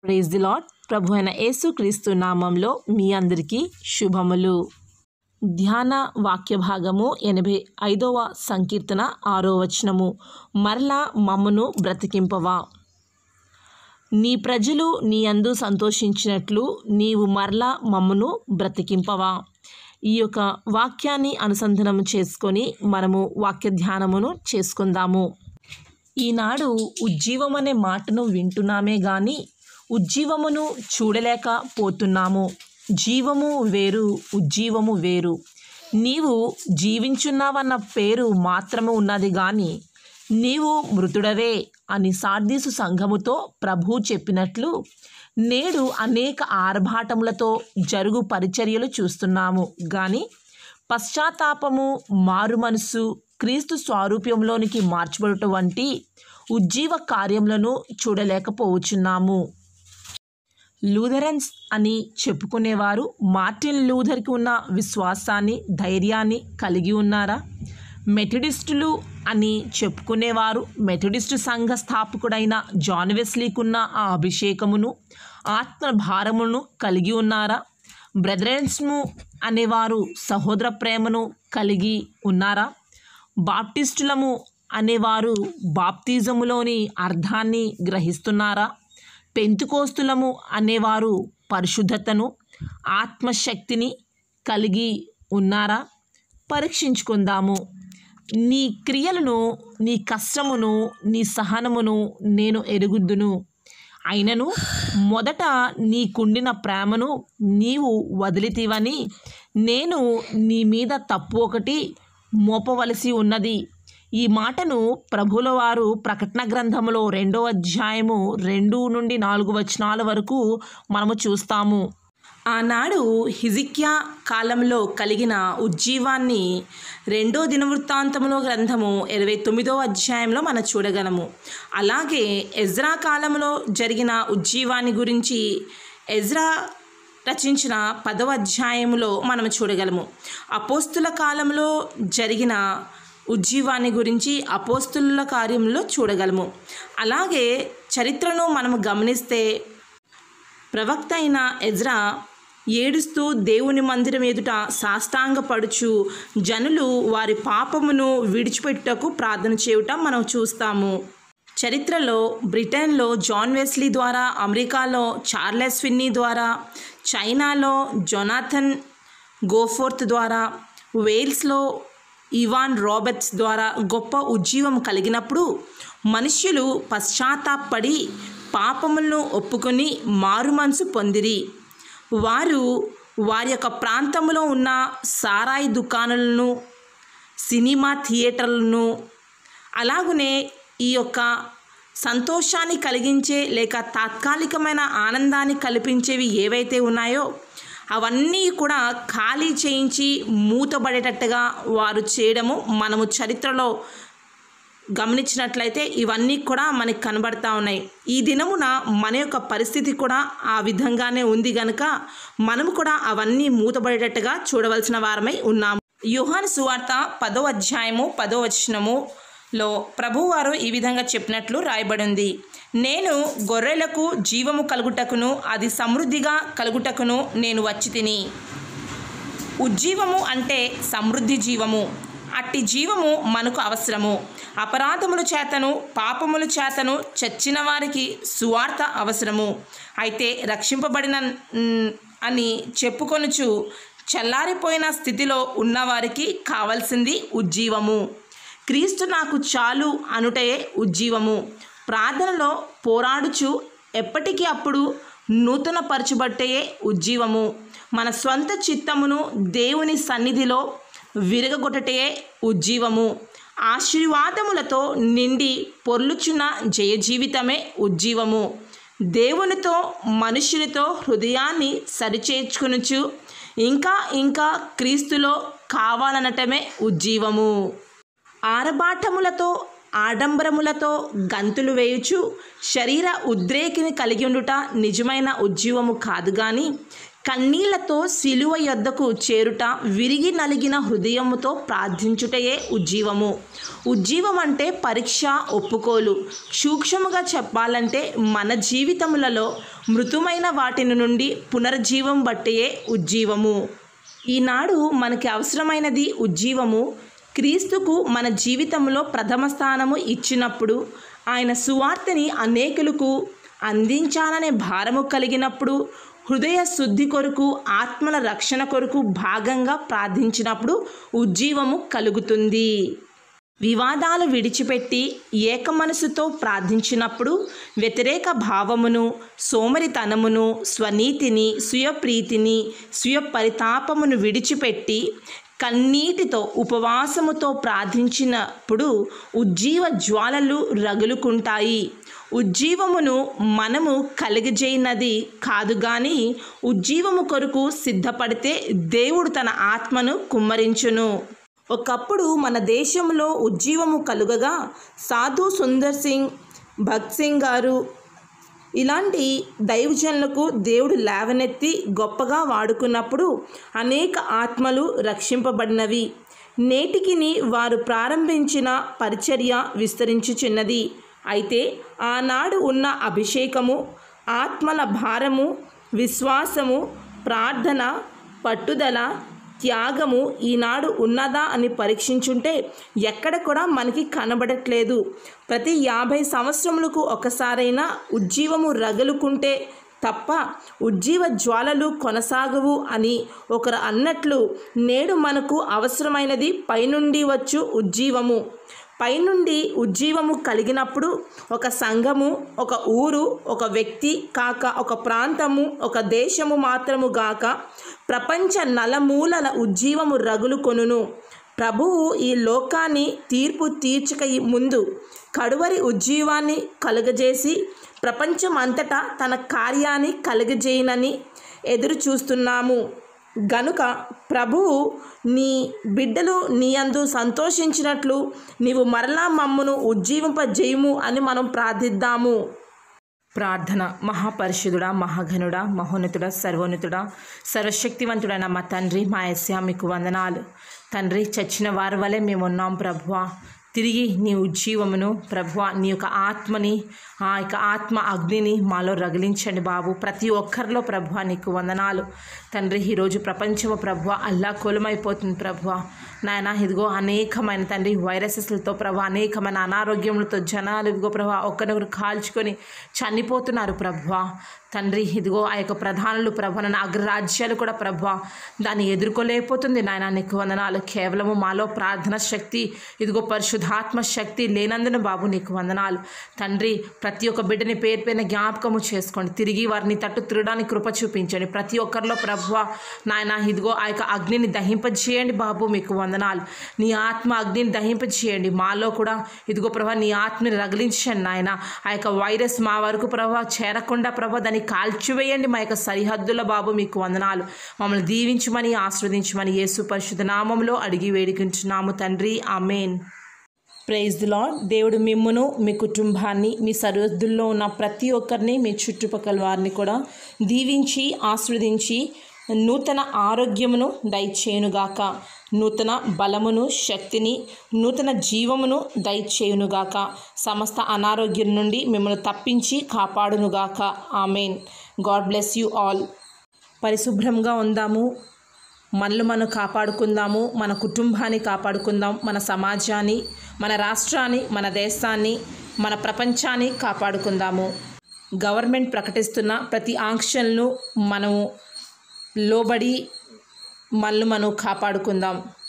praise the lord ప్రభు అయిన యేసుక్రీస్తు నామంలో మీ అందరికీ శుభములు ధ్యాన వాక్య భాగము ఎనభై ఐదవ సంకీర్తన ఆరో వచనము మరలా మమ్మను బ్రతికింపవా నీ ప్రజలు నీ అందు సంతోషించినట్లు నీవు మరలా మమ్మను బ్రతికింపవా ఈ యొక్క వాక్యాన్ని అనుసంధానం చేసుకొని మనము వాక్య ధ్యానమును చేసుకుందాము ఈనాడు ఉజ్జీవం అనే మాటను వింటున్నామే గాని ఉజ్జీవమును చూడలేకపోతున్నాము జీవము వేరు ఉజ్జీవము వేరు నీవు జీవించున్నావన్న పేరు మాత్రము ఉన్నది గాని నీవు మృతుడవే అని సార్దీసు సంఘముతో ప్రభు చెప్పినట్లు నేడు అనేక ఆర్భాటములతో జరుగు పరిచర్యలు చూస్తున్నాము కానీ పశ్చాత్తాపము మారు మనసు క్రీస్తు స్వారూప్యంలోనికి మార్చబడట వంటి ఉజ్జీవ కార్యములను చూడలేకపోవచ్చున్నాము లూథరన్స్ అని చెప్పుకునేవారు మార్టిన్ లూథర్కి ఉన్న విశ్వాసాన్ని ధైర్యాన్ని కలిగి ఉన్నారా మెథడిస్టులు అని చెప్పుకునేవారు మెథడిస్టు సంఘ స్థాపకుడైన జాన్ వెస్లీకున్న ఆ అభిషేకమును ఆత్మ భారమును కలిగి ఉన్నారా బ్రదరెన్స్ము అనేవారు సహోదర ప్రేమను కలిగి ఉన్నారా బాప్టిస్టులము అనేవారు బాప్తిజములోని అర్థాన్ని గ్రహిస్తున్నారా పెంతుకోస్తులము అనేవారు పరిశుద్ధతను ఆత్మశక్తిని కలిగి ఉన్నారా పరీక్షించుకుందాము నీ క్రియలను నీ కష్టమును నీ సహనమును నేను ఎరుగుద్దును అయినను మొదట నీకుండిన ప్రేమను నీవు వదిలితివని నేను నీ మీద తప్పు ఒకటి మోపవలసి ఉన్నది ఈ మాటను ప్రభుల వారు ప్రకటన గ్రంథములో రెండో అధ్యాయము రెండు నుండి నాలుగు వచనాల వరకు మనము చూస్తాము ఆనాడు హిజిక్యా కాలంలో కలిగిన ఉజ్జీవాన్ని రెండో దినవృత్తాంతములో గ్రంథము ఇరవై తొమ్మిదో అధ్యాయంలో మనం చూడగలము అలాగే ఎజ్రా కాలంలో జరిగిన ఉజ్జీవాన్ని గురించి ఎజ్రా రచించిన పదవ అధ్యాయములో మనం చూడగలము అపోస్తుల కాలంలో జరిగిన ఉజ్జీవాన్ని గురించి అపోస్తుల కార్యంలో చూడగలము అలాగే చరిత్రను మనము గమనిస్తే ప్రవక్త అయిన ఎజ్రా ఏడుస్తూ దేవుని మందిరం ఎదుట సాష్టాంగపడుచు జనులు వారి పాపమును విడిచిపెట్టుటకు ప్రార్థన చేయుట మనం చూస్తాము చరిత్రలో బ్రిటన్లో జాన్ వెస్లీ ద్వారా అమెరికాలో చార్లెస్ ఫిన్నీ ద్వారా చైనాలో జొనాథన్ గోఫోర్త్ ద్వారా వేల్స్లో ఇవాన్ రాబర్ట్స్ ద్వారా గొప్ప ఉజ్జీవం కలిగినప్పుడు మనుష్యులు పశ్చాత్తాపడి పాపములను ఒప్పుకొని మారు మనసు పొందిరి వారు వారి యొక్క ప్రాంతంలో ఉన్న సారాయి దుకాణాలను సినిమా థియేటర్లను అలాగనే ఈ యొక్క సంతోషాన్ని కలిగించే లేక తాత్కాలికమైన ఆనందాన్ని కల్పించేవి ఏవైతే ఉన్నాయో అవన్నీ కూడా ఖాళీ చేయించి మూతబడేటట్టుగా వారు చేయడము మనము చరిత్రలో గమనించినట్లయితే ఇవన్నీ కూడా మనకి కనబడతా ఉన్నాయి ఈ దినమున మన యొక్క పరిస్థితి కూడా ఆ విధంగానే ఉంది గనుక మనము కూడా అవన్నీ మూతబడేటట్టుగా చూడవలసిన వారమై ఉన్నాము యుహాన్ సువార్త పదో అధ్యాయము పదో వచనములో ప్రభువారు ఈ విధంగా చెప్పినట్లు రాయబడింది నేను గొర్రెలకు జీవము కలుగుటకును అది సమృద్ధిగా కలుగుటకును నేను వచ్చి తిని ఉజ్జీవము అంటే సమృద్ధి జీవము అట్టి జీవము మనకు అవసరము అపరాధముల చేతను పాపముల చేతను చచ్చిన వారికి సువార్త అవసరము అయితే రక్షింపబడిన అని చెప్పుకొనుచు చల్లారిపోయిన స్థితిలో ఉన్నవారికి కావలసింది ఉజ్జీవము క్రీస్తు నాకు చాలు అనుటయే ఉజ్జీవము ప్రార్థనలో పోరాడుచు ఎప్పటికీ అప్పుడు నూతన పరచుబట్టయే ఉజ్జీవము మన స్వంత చిత్తమును దేవుని సన్నిధిలో విరగగొట్టటే ఉజ్జీవము ఆశీర్వాదములతో నిండి పొర్లుచున్న జయ జీవితమే ఉజ్జీవము దేవునితో మనుషులతో హృదయాన్ని సరిచేర్చుకొనుచు ఇంకా ఇంకా క్రీస్తులో కావాలనటమే ఉజ్జీవము ఆరబాటములతో ఆడంబరములతో గంతులు వేయుచు శరీర ఉద్రేకిని కలిగి ఉండుట నిజమైన ఉజ్జీవము కాదు కానీ కన్నీళ్లతో శిలువ యొద్దకు చేరుట విరిగి నలిగిన హృదయముతో ప్రార్థించుటయే ఉజ్జీవము ఉజ్జీవం అంటే పరీక్ష ఒప్పుకోలు సూక్ష్మముగా చెప్పాలంటే మన జీవితములలో మృతుమైన వాటిని నుండి పునర్జీవం బట్టియే ఉజ్జీవము ఈనాడు మనకి అవసరమైనది ఉజ్జీవము క్రీస్తుకు మన జీవితంలో ప్రథమ స్థానము ఇచ్చినప్పుడు ఆయన సువార్తని అనేకులకు అందించాలనే భారము కలిగినప్పుడు హృదయ శుద్ధి కొరకు ఆత్మల రక్షణ కొరకు భాగంగా ప్రార్థించినప్పుడు ఉజ్జీవము కలుగుతుంది వివాదాలు విడిచిపెట్టి ఏక మనసుతో ప్రార్థించినప్పుడు వ్యతిరేక భావమును సోమరితనమును స్వనీతిని స్వయప్రీతిని స్వయ పరితాపమును విడిచిపెట్టి కన్నీటితో ఉపవాసముతో ప్రార్థించినప్పుడు ఉజ్జీవ జ్వాలలు రగులుకుంటాయి ఉజ్జీవమును మనము కలిగజేయనది కాదు కానీ ఉజ్జీవము కొరకు సిద్ధపడితే దేవుడు తన ఆత్మను కుమ్మరించును ఒకప్పుడు మన దేశంలో ఉజ్జీవము కలుగగా సాధు సుందర్ సింగ్ భగత్ సింగ్ గారు ఇలాంటి దైవజనులకు దేవుడు లేవనెత్తి గొప్పగా వాడుకున్నప్పుడు అనేక ఆత్మలు రక్షింపబడినవి నేటికిని వారు ప్రారంభించిన పరిచర్య విస్తరించుచున్నది అయితే ఆనాడు ఉన్న అభిషేకము ఆత్మల భారము విశ్వాసము ప్రార్థన పట్టుదల త్యాగము ఈనాడు ఉన్నదా అని పరీక్షించుంటే ఎక్కడ కూడా మనకి కనబడట్లేదు ప్రతి యాభై సంవత్సరములకు ఒకసారైనా ఉజ్జీవము రగులుకుంటే తప్ప ఉజ్జీవ జ్వాలలు కొనసాగవు అని ఒకరు అన్నట్లు నేడు మనకు అవసరమైనది పైనుండి వచ్చు ఉజ్జీవము పైనుండి ఉజ్జీవము కలిగినప్పుడు ఒక సంఘము ఒక ఊరు ఒక వ్యక్తి కాక ఒక ప్రాంతము ఒక దేశము మాత్రము గాక ప్రపంచ నలమూలల ఉజ్జీవము రగులు కొనును ప్రభువు ఈ లోకాన్ని తీర్పు తీర్చక ముందు కడువరి ఉజ్జీవాన్ని కలుగజేసి ప్రపంచం అంతటా తన కార్యాన్ని కలుగజేయనని ఎదురు చూస్తున్నాము గనుక ప్రభువు నీ బిడ్డలు నీ అందు సంతోషించినట్లు నీవు మరలా మమ్మును ఉజ్జీవింపజేయము అని మనం ప్రార్థిద్దాము ప్రార్థన మహాపరిషుదుడా మహాఘనుడా మహోన్నతుడా సర్వోన్నతుడా సర్వశక్తివంతుడైన మా తండ్రి మా ఎస్యా మీకు వందనాలు తండ్రి చచ్చిన వారి వలె మేము ఉన్నాం ప్రభువా తిరిగి నీ ఉజ్జీవమును ప్రభువ నీ యొక్క ఆత్మని ఆ యొక్క ఆత్మ అగ్నిని మాలో రగిలించండి బాబు ప్రతి ఒక్కరిలో ప్రభువ నీకు వందనాలు తండ్రి ఈరోజు ప్రపంచము ప్రభువ అల్లా కోలమైపోతుంది ప్రభువ నాయన ఇదిగో అనేకమైన తండ్రి వైరసెస్లతో ప్రభు అనేకమైన అనారోగ్యములతో జనాలు ఇదిగో ప్రభు ఒకరినొకరు కాల్చుకొని చనిపోతున్నారు ప్రభువ తండ్రి ఇదిగో ఆ యొక్క ప్రధానులు ప్రభు నన్ను అగ్రరాజ్యాలు కూడా ప్రభు దాన్ని ఎదుర్కోలేకపోతుంది నాయన నీకు వందనాలు కేవలము మాలో ప్రార్థన శక్తి ఇదిగో పరిశుద్ధాత్మ శక్తి లేనందున బాబు నీకు వందనాలు తండ్రి ప్రతి ఒక్క బిడ్డని పేరు పైన జ్ఞాపకము చేసుకోండి తిరిగి వారిని తట్టు తిరగడానికి కృప చూపించండి ప్రతి ఒక్కరిలో ప్రభువ నాయన ఇదిగో ఆ యొక్క అగ్నిని దహింపజేయండి బాబు మీకు వందనాలు నీ ఆత్మ అగ్నిని దహింపజేయండి మాలో కూడా ఇదిగో ప్రభా నీ ఆత్మని రగిలించండి నాయన ఆ యొక్క వైరస్ మా వరకు ప్రభా చేరకుండా ప్రభా దాన్ని కాల్చివేయండి మా యొక్క సరిహద్దుల బాబు మీకు వందనాలు మమ్మల్ని దీవించమని ఆస్వాదించమని యేసు పరిశుద్ధ నామంలో అడిగి వేడుకుంటున్నాము తండ్రి ఆమెన్ ప్రైజ్ ది లాడ్ దేవుడు మిమ్మును మీ కుటుంబాన్ని మీ సరిహద్దుల్లో ఉన్న ప్రతి ఒక్కరిని మీ చుట్టుపక్కల వారిని కూడా దీవించి ఆస్వాదించి నూతన ఆరోగ్యమును దయచేయునుగాక నూతన బలమును శక్తిని నూతన జీవమును దయచేయునుగాక సమస్త అనారోగ్యం నుండి మిమ్మల్ని తప్పించి కాపాడునుగాక amen God bless you all పరిశుభ్రంగా ఉందాము మనల్ని మనం కాపాడుకుందాము మన కుటుంబాన్ని కాపాడుకుందాం మన సమాజాన్ని మన రాష్ట్రాన్ని మన దేశాన్ని మన ప్రపంచాన్ని కాపాడుకుందాము గవర్నమెంట్ ప్రకటిస్తున్న ప్రతి ఆంక్షలను మనము లోబడి మనల్ని మనం కాపాడుకుందాం